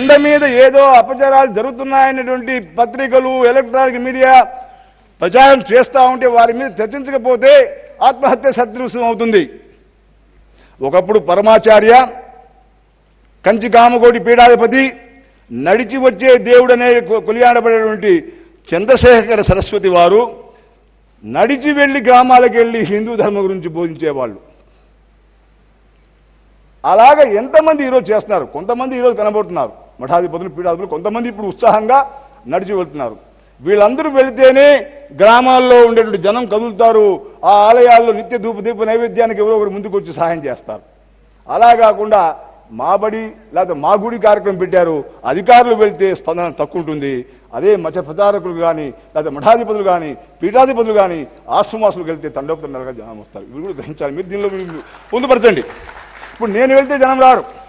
కొండ మీద ఏదో అపచారాలు జరుగుతున్నాయనేటువంటి పత్రికలు ఎలక్ట్రానిక్ మీడియా ప్రచారం చేస్తా ఉంటే వారి మీద చర్చించకపోతే ఆత్మహత్య సదృశ్యం అవుతుంది ఒకప్పుడు పరమాచార్య కంచి కామకోటి పీఠాధిపతి నడిచి వచ్చే దేవుడనే కొ- కొనియాడబడేటువంటి చంద్రశేఖర సరస్వతి వారు నడిచి వెళ్లి గ్రామాలకు వెళ్లి హిందూ ధర్మం గురించి బోధించేవాళ్ళు అలాగ ఎంతమంది ఈరోజు చేస్తున్నారు కొంతమంది ఈరోజు కనబడుతున్నారు మఠాధిపతులు పీఠాధిపతులు కొంతమంది ఇప్పుడు ఉత్సాహంగా నడిచి వెళ్తున్నారు వీళ్ళందరూ వెళితేనే గ్రామాల్లో ఉండేటువంటి జనం కదులుతారు ఆ ఆలయాల్లో నిత్య ధూప దీప నైవేద్యానికి ఎవరో ఒకరు ముందుకు వచ్చి సహాయం చేస్తారు అలా కాకుండా మా బడి లేకపోతే మా గుడి కార్యక్రమం పెట్టారు అధికారులు వెళ్తే స్పందన తక్కువ ఉంటుంది అదే మత ప్రచారకులు కానీ లేకపోతే మఠాధిపతులు కానీ పీఠాధిపతులు కానీ ఆశ్రమాసులకు వెళ్తే తండోపతండలుగా జనం వస్తారు ఇవి కూడా గ్రహించాలి మీరు దీనిలో మీరు పొందుపరచండి ఇప్పుడు నేను వెళ్తే జనం రారు